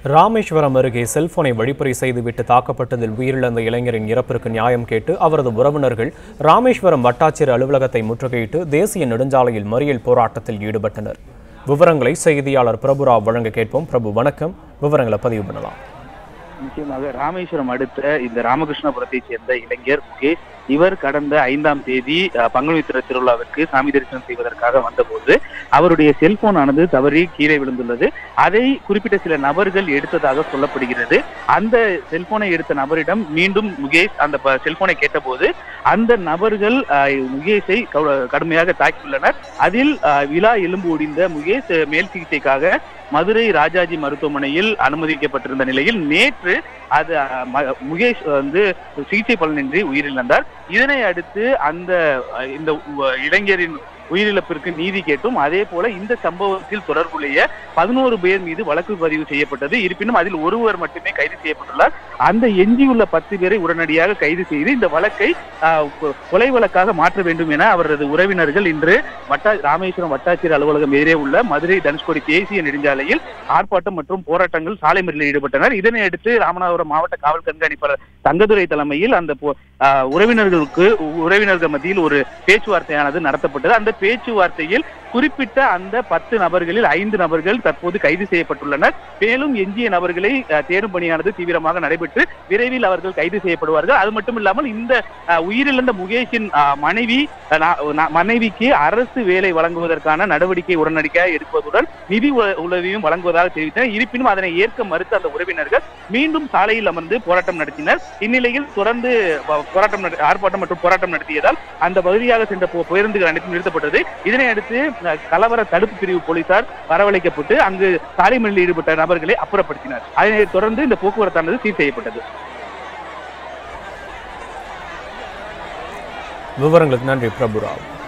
ராமேஸ்வரம் அருகே செல்போனை வழிப்பறி செய்துவிட்டு தாக்கப்பட்டதில் உயிரிழந்த இளைஞரின் இறப்பிற்கு நியாயம் கேட்டு அவரது உறவினர்கள் ராமேஸ்வரம் வட்டாட்சியர் அலுவலகத்தை முற்றுகையிட்டு தேசிய நெடுஞ்சாலையில் மறியல் போராட்டத்தில் ஈடுபட்டனர் விவரங்களை செய்தியாளர் பிரபுராவ் வழங்க கேட்போம் பிரபு வணக்கம் விவரங்களை பதிவு பண்ணலாம் நிச்சயமாக ராமேஸ்வரம் அடுத்த இந்த ராமகிருஷ்ணபுரத்தை சேர்ந்த இளைஞர் முகேஷ் இவர் கடந்த ஐந்தாம் தேதி அஹ், பங்குனி உத்திர திருவிழாவிற்கு சாமி தரிசனம் செய்வதற்காக வந்தபோது அவருடைய செல்போன் ஆனது தவறி கீழே விழுந்துள்ளது அதை குறிப்பிட்ட சில நபர்கள் எடுத்ததாக சொல்லப்படுகிறது அந்த செல்போனை எடுத்த நபரிடம் மீண்டும் முகேஷ் அந்த ப- செல்போனை கேட்டபோது அந்த நபர்கள் அஹ், முகேஷை கடு- கடுமையாக தாக்கியுள்ளனர் அதில் அஹ், விழா எலும்பு ஒடிந்த முகேஷ் அஹ், மேல் சிகிச்சைக்காக மதுரை ராஜாஜி மருத்துவமனையில் அனுமதிக்கப்பட்டிருந்த நிலையில் நேற்று அது அஹ், ம- முகேஷ் வந்து சிகிச்சை பலனின்றி உயிரிழந்தார் இதனை அடுத்து அந்த அஹ், இந்த உ- இளைஞரின் உயிரிழப்பிற்கு நீதி கேட்டும் அதே போல இந்த சம்பவத்தில் தொடர்புடைய பதினோரு பேர் மீது வழக்கு பதிவு செய்யப்பட்டது இருப்பினும் அதில் ஒருவர் மட்டுமே கைது செய்யப்பட்டுள்ளார் அந்த எஞ்சியுள்ள பத்து பேரை உடனடியாக கைது செய்து இந்த வழக்கை ஆஹ், கொ- கொலை வழக்காக மாற்ற வேண்டும் என அவரது உறவினர்கள் இன்று வட்டா ராமேஸ்வரம் வட்டாட்சியர் அலுவலகம் எதிரே உள்ள மதுரை தனுஷ்கோடி தேசிய நெடுஞ்சாலையில் ஆர்ப்பாட்டம் மற்றும் போராட்டங்கள் சாலை மறியலில் ஈடுபட்டனர் இதனை அடுத்து ராமநாதபுரம் மாவட்ட காவல் கண்காணிப்பாளர் தங்கதுரை தலைமையில் அந்த போ- ஆஹ், உறவினர்களுக்கு உ- உறவினர்கள் மத்தியில் ஒரு பேச்சுவார்த்தையானது நடத்தப்பட்டது அந்த பேச்சுவார்த்தையில் குறிப்பிட்ட அந்த பத்து நபர்களில் ஐந்து நபர்கள் தற்போது கைது செய்யப்பட்டுள்ளனர் மேலும் எஞ்சிய நபர்களை அஹ், தேடும் பணியானது தீவிரமாக நடைபெற்று விரைவில் அவர்கள் கைது செய்யப்படுவார்கள் அது மட்டும் இல்லாமல் இந்த அஹ், உயிரிழந்த முகேஷின் அஹ், மனைவி அஹ், நா- நா- மனைவிக்கு அரசு வேலை வழங்குவதற்கான நடவடிக்கை உடனடியாக எடுப்பதுடன் நிதி உ- உதவியும் வழங்குவதாக தெரிவித்தனர் இருப்பினும் அதனை ஏற்க மறுத்த அந்த உறவினர்கள் மீண்டும் சாலையில் அமர்ந்து போராட்டம் நடத்தினர் இந்நிலையில் தொடர்ந்து ப- போராட்டம் நட- ஆர்ப்பாட்டம் மற்றும் போராட்டம் நடத்தியதால் அந்த பகுதியாக சென்ற பு- பேருந்துகள் அனைத்தும் நிறுத்தப்பட்டது இதனை அடுத்து அஹ், கலவர தடுப்பு பிரிவு போலீசார் வரவழைக்கப்பட்டு அங்கு சாலை மறியலில் ஈடுபட்ட நபர்களை அப்புறப்படுத்தினர் அதனைத் தொடர்ந்து இந்த போக்குவரத்தானது சீர் செய்யப்பட்டது விவரங்களுக்கு நன்றி பிரபுராவ்